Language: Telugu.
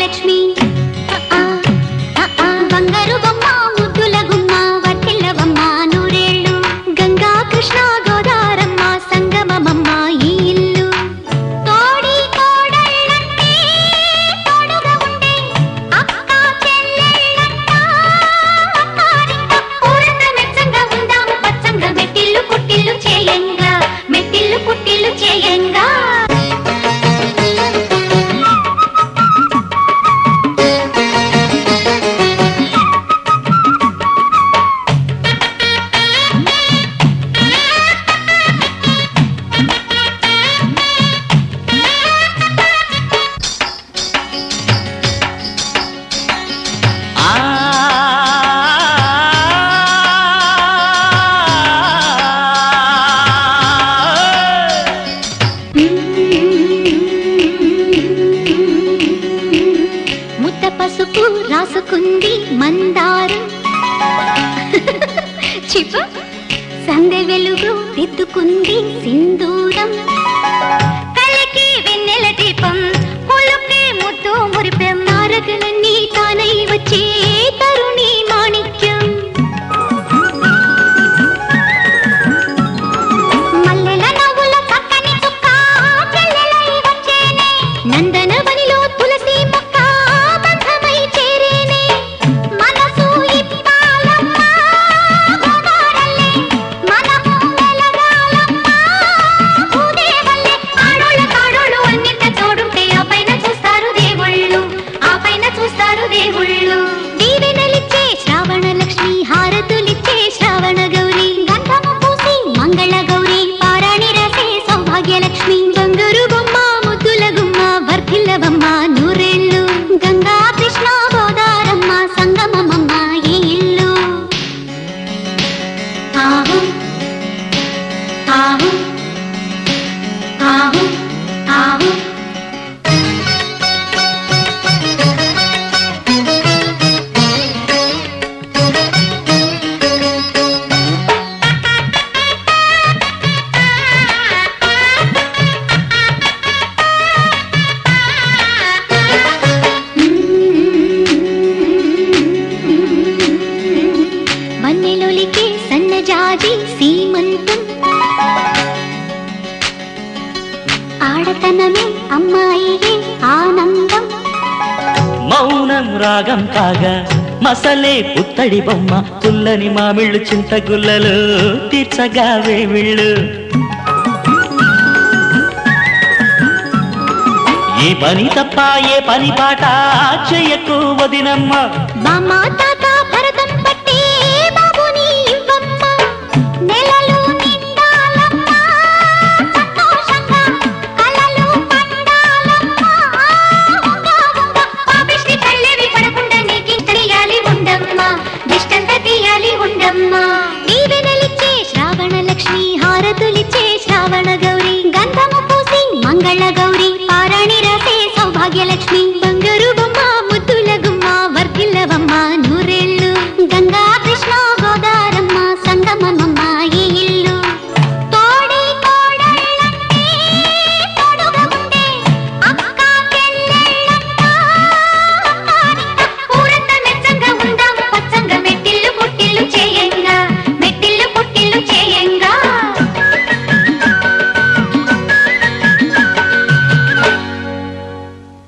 భాగ్యలక్ష్మి ఆ, ఆ, ఆ, బంగారు బొమ్మ ముద్దుల గుమ్మ వర్తిల్ల బొమ్మ నూరేళ్ళు గంగా కృష్ణ గోదారమ్మ సంగమమమ్మ ఈ ఇల్లు తోడి కోడళ్ళంటే తోడుగా ఉండే అక్క చెల్లెళ్ళంట అత్తారింట ఊరంతా మెచ్చంగా ఉందాము పచ్చంగా మెట్టిల్లు పుట్టిల్లు చేయంగా మెట్టిల్లు పుట్టిల్లు చేయంగా ముద్ద పసుపు రాసుకుంది మందారం చిప సందె వెలుగు దిద్దుకుంది సింధూరం కళ్ళకి వెన్నెల దీపం పులుకి ముద్దు మురిపెం నారగలన్నీ తానై వచ్చే తరుణి మాణిక్యం మల్లెల నవ్వుల చక్కని చుక్క చెల్లెలై వచ్చేనే నందనవనిలో తులసి మొక్క బంధమై చేరేనే మనసు ఇప్పాలమ్మ గోదారల్లే మనము వెలగాలమ్మ భూదేవల్లే ఆడోళ్ళ కాడోళ్ళు అన్నింట తోడుంటే ఆ పైన చూస్తారు దేవుళ్ళు ఆ పైన చూస్తారు దేవుళ్ళు దీవెనలిచ్చే శ్రావణ లక్ష్మి హారతులిచ్చే శ్రావణ గౌరి గంధము పూసి మంగళ గౌరి పారాణి రసే సౌభాగ్య లక్ష్మి బంగారు బొమ్మ ముద్దుల గుమ్మ వర్ధిల్లవమ్మ నూరేళ్ళు గంగా కృష్ణ గోదారమ్మ సంగమమమ్మ ఈ ఇల్లు ఆహు ఆహు ఆహు ఆహు వన్నెలొలికే సన్నజాజి సీమంతం ఆడతనమే అమ్మాయియే ఆనందం మౌనం రాగం కాగా మసలే పుత్తడి బొమ్మ పుల్లని మామిళ్ళు చింతగుల్లలు తీర్చగా వేమిళ్ళు ఏ పని తప్ప ఏ పని పాట చెయ్యకు వదినమ్మ బామ్మ తాత